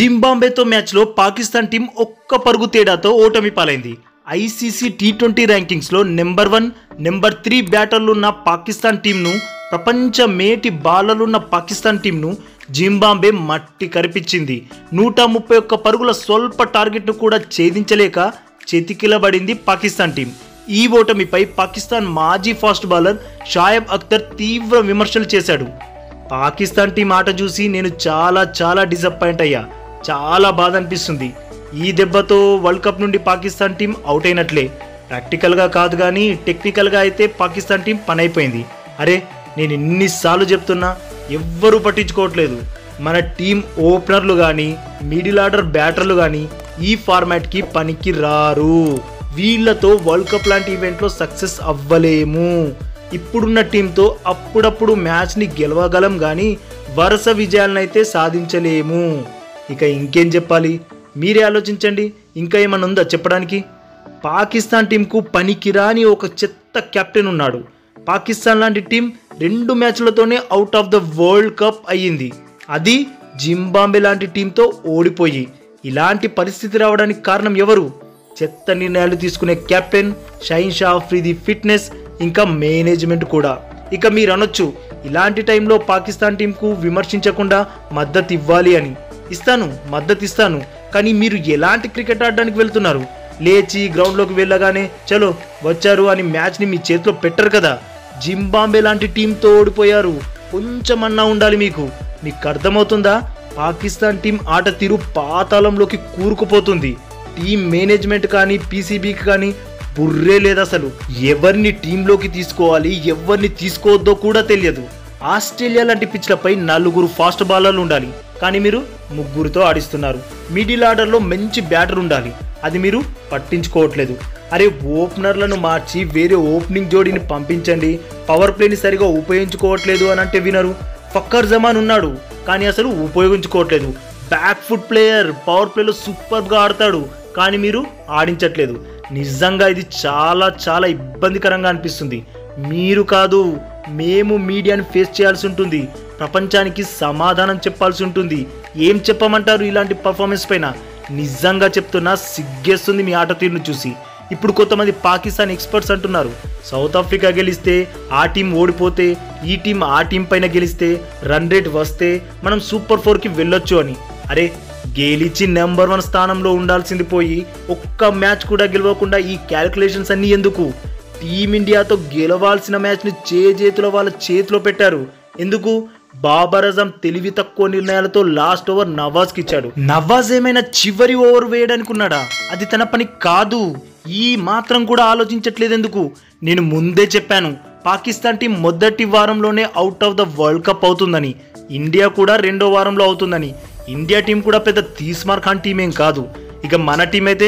జింబాంబేతో మ్యాచ్లో పాకిస్తాన్ టీం ఒక్క పరుగు తేడాతో ఓటమి పాలైంది ఐసీసీ టీ ట్వంటీ ర్యాంకింగ్స్లో నెంబర్ వన్ నెంబర్ త్రీ బ్యాటర్లున్న పాకిస్తాన్ టీంను ప్రపంచ మేటి బాలలున్న పాకిస్తాన్ టీంను జింబాంబే మట్టి కరిపించింది నూట ముప్పై ఒక్క పరుగుల స్వల్ప టార్గెట్ను కూడా ఛేదించలేక చేతికిలబడింది పాకిస్తాన్ టీం ఈ ఓటమిపై పాకిస్తాన్ మాజీ ఫాస్ట్ బౌలర్ షాయబ్ అఖ్తర్ తీవ్ర విమర్శలు చేశాడు పాకిస్తాన్ టీం ఆట చూసి నేను చాలా చాలా డిసప్పాయింట్ అయ్యా చాలా బాధ అనిపిస్తుంది ఈ దెబ్బతో వరల్డ్ కప్ నుండి పాకిస్తాన్ టీం అవుట్ అయినట్లే ప్రాక్టికల్గా కాదు కానీ టెక్నికల్గా అయితే పాకిస్తాన్ టీం పని అయిపోయింది అరే నేను ఎన్నిసార్లు చెప్తున్నా ఎవ్వరూ పట్టించుకోవట్లేదు మన టీం ఓపెనర్లు కానీ మిడిల్ ఆర్డర్ బ్యాటర్లు కానీ ఈ ఫార్మాట్కి పనికి రారు వీళ్ళతో వరల్డ్ కప్ లాంటి ఈవెంట్లో సక్సెస్ అవ్వలేము ఇప్పుడున్న టీంతో అప్పుడప్పుడు మ్యాచ్ని గెలవగలం కానీ వరుస విజయాలనైతే సాధించలేము ఇక ఇంకేం చెప్పాలి మీరే ఆలోచించండి ఇంకా ఏమన్నా ఉందా చెప్పడానికి పాకిస్తాన్ టీంకు పనికిరాని ఒక చెత్త కెప్టెన్ ఉన్నాడు పాకిస్తాన్ లాంటి టీం రెండు మ్యాచ్లతోనే out of the world cup అయ్యింది అది జింబాంబే లాంటి టీంతో ఓడిపోయి ఇలాంటి పరిస్థితి రావడానికి కారణం ఎవరు చెత్త నిర్ణయాలు తీసుకునే కెప్టెన్ షైన్ షా ఆఫ్రిది ఫిట్నెస్ ఇంకా మేనేజ్మెంట్ కూడా ఇక మీరు అనొచ్చు ఇలాంటి టైంలో పాకిస్తాన్ టీంకు విమర్శించకుండా మద్దతు ఇవ్వాలి అని ఇస్తాను మద్దతు ఇస్తాను కానీ మీరు ఎలాంటి క్రికెట్ ఆడడానికి వెళ్తున్నారు లేచి గ్రౌండ్లోకి వెళ్ళగానే చలో వచ్చారు అని మ్యాచ్ని మీ చేతిలో పెట్టరు కదా జింబాంబే లాంటి టీంతో ఓడిపోయారు కొంచెమన్నా ఉండాలి మీకు మీకు అర్థమవుతుందా పాకిస్తాన్ టీం ఆట తీరు పాతాళంలోకి కూరుకుపోతుంది టీం మేనేజ్మెంట్ కానీ పీసీబీకి కానీ బుర్రే లేదు అసలు ఎవరిని టీంలోకి తీసుకోవాలి ఎవరిని తీసుకోవద్దో కూడా తెలియదు ఆస్ట్రేలియా లాంటి పిచ్లపై నలుగురు ఫాస్ట్ బౌలర్లు ఉండాలి కానీ మీరు ముగ్గురుతో ఆడిస్తున్నారు మిడిల్ ఆర్డర్లో మంచి బ్యాటర్ ఉండాలి అది మీరు పట్టించుకోవట్లేదు అరే ఓపెనర్లను మార్చి వేరే ఓపెనింగ్ జోడీని పంపించండి పవర్ ప్లేని సరిగా ఉపయోగించుకోవట్లేదు అని అంటే వినరు ఫక్కర్ జమాన్ ఉన్నాడు కానీ అసలు ఉపయోగించుకోవట్లేదు బ్యాక్ ఫుట్ ప్లేయర్ పవర్ ప్లేలో సూపర్గా ఆడతాడు కానీ మీరు ఆడించట్లేదు నిజంగా ఇది చాలా చాలా ఇబ్బందికరంగా అనిపిస్తుంది మీరు కాదు మేము మీడియాని ఫేస్ చేయాల్సి ఉంటుంది ప్రపంచానికి సమాధానం చెప్పాల్సి ఉంటుంది ఏం చెప్పమంటారు ఇలాంటి పర్ఫార్మెన్స్ పైన నిజంగా చెప్తున్నా సిగ్గేస్తుంది మీ ఆట తీరును చూసి ఇప్పుడు కొంతమంది పాకిస్తాన్ ఎక్స్పర్ట్స్ అంటున్నారు సౌత్ ఆఫ్రికా గెలిస్తే ఆ టీం ఓడిపోతే ఈ టీం ఆ టీం పైన గెలిస్తే రన్ రేట్ వస్తే మనం సూపర్ ఫోర్కి వెళ్ళొచ్చు అని అరే గెలిచి నెంబర్ వన్ స్థానంలో ఉండాల్సింది పోయి ఒక్క మ్యాచ్ కూడా గెలవకుండా ఈ క్యాలిక్యులేషన్స్ అన్నీ ఎందుకు టీమిండియాతో గెలవాల్సిన మ్యాచ్ని చేతుల వాళ్ళ చేతిలో పెట్టారు ఎందుకు బాబర్ అజం తెలివి తక్కువ నిర్ణయాలతో లాస్ట్ ఓవర్ నవాజ్కి ఇచ్చాడు నవాజ్ ఏమైనా చివరి ఓవర్ వేయడానికి ఉన్నాడా అది తన పని కాదు ఈ మాత్రం కూడా ఆలోచించట్లేదు ఎందుకు నేను ముందే చెప్పాను పాకిస్తాన్ టీం మొదటి వారంలోనే out of the world cup అవుతుందని ఇండియా కూడా రెండో వారంలో అవుతుందని ఇండియా టీం కూడా పెద్ద తీస్మార్ ఖాన్ టీం ఏం కాదు ఇక మన టీం అయితే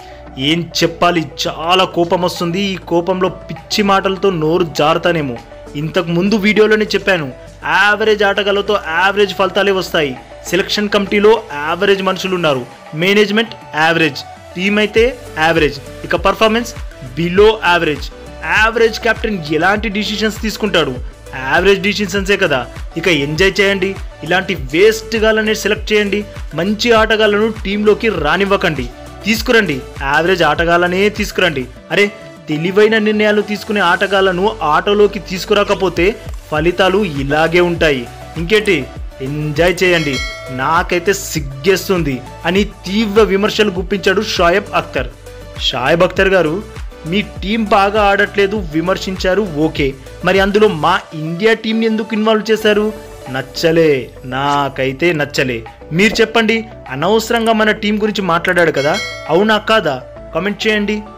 ఏం చెప్పాలి చాలా కోపం వస్తుంది ఈ కోపంలో పిచ్చి మాటలతో నోరు జారుతానేమో ఇంతకు ముందు వీడియోలోనే చెప్పాను యావరేజ్ ఆటగాళ్ళతో యావరేజ్ ఫలితాలే వస్తాయి సెలక్షన్ కమిటీలో యావరేజ్ మనుషులు ఉన్నారు మేనేజ్మెంట్ యావరేజ్ టీం అయితే యావరేజ్ ఇక performance below average average captain ఎలాంటి డిసిషన్స్ తీసుకుంటాడు యావరేజ్ డిసిషన్సే కదా ఇక ఎంజాయ్ చేయండి ఇలాంటి వేస్ట్ గాళ్ళని సెలెక్ట్ చేయండి మంచి ఆటగాళ్ళను టీంలోకి రానివ్వకండి తీసుకురండి యావరేజ్ ఆటగాళ్ళనే తీసుకురండి అరే తెలివైన నిర్ణయాలు తీసుకునే ఆటగాళ్లను ఆటలోకి తీసుకురాకపోతే ఫలితాలు ఇలాగే ఉంటాయి ఇంకేంటి ఎంజాయ్ చేయండి నాకైతే సిగ్గేస్తుంది అని తీవ్ర విమర్శలు గుప్పించాడు షాయబ్ అఖ్తర్ షాయబ్ అఖ్తర్ గారు మీ టీం బాగా ఆడట్లేదు విమర్శించారు ఓకే మరి అందులో మా ఇండియా టీం ఎందుకు ఇన్వాల్వ్ చేశారు నచ్చలే నాకైతే నచ్చలే మీరు చెప్పండి అనవసరంగా మన టీం గురించి మాట్లాడాడు కదా అవునా కాదా కామెంట్ చేయండి